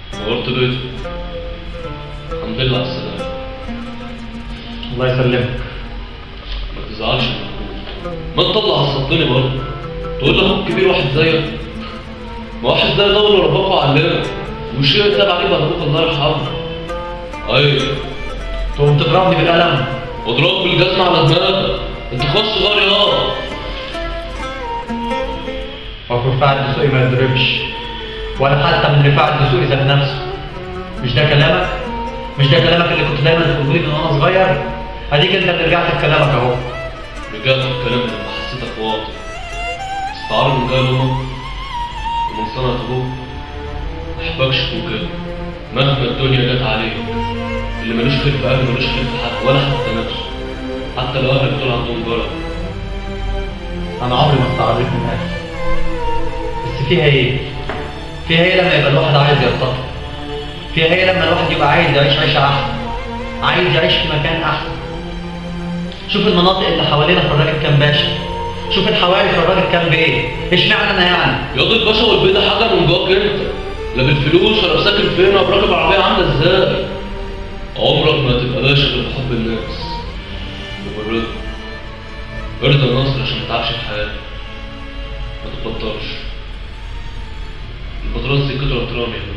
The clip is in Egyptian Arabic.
نورت بيتك الحمد لله على السلامة الله يسلمك ما تزعلش من اخوك ما تطلع عصبتني برضه تقول لاخوك كبير واحد زيك ما واحد زي ده اللي رباك وعلمك وشيء اتلاب عليه بعد ابوك الله يرحمه ايوه تقوم تضربني بالقلم واضربك بالجزمة على دماغك انت خش صغير يا المفروض رفاعة الدسوقي ما يضربش ولا حتى من رفاعة الدسوقي ذات نفسه مش ده كلامك؟ مش ده كلامك اللي كنت دايما تقوله لي من وانا صغير؟ اديك انت اللي رجعت في كلامك اهو رجعت في الكلام لما حسيتك واطي استعار من جاي امك ومن صنعة ابوك ما احبكش فوق كده مهما الدنيا جت عليك اللي ملوش خير في اهله ملوش خير في حد ولا حتى نفسه حتى لو اهلك دول عندهم جرى انا عمري ما استعريت من اهلي بس فيها ايه؟ فيها ايه لما يبقى الواحد عايز يرتقي؟ فيها ايه لما الواحد يبقى عايز يعيش عيشه احسن؟ عايز يعيش في مكان احسن شوف المناطق اللي حوالينا فرجت كام باشا شوف الحواري فرجت كام بيه اشمعنى انا يعني؟ ياض الباشا والبيت ده حاجه من جواك انت لا بالفلوس ولا ساكن فين ولا براكب عربيه عامله ازاي عمرك ما هتبقى باشا غير بحب الناس وبالرضا ارضى ناصر عشان ما تتعبش في حياتك ما تتبطلش البطران دي قطرة ترامي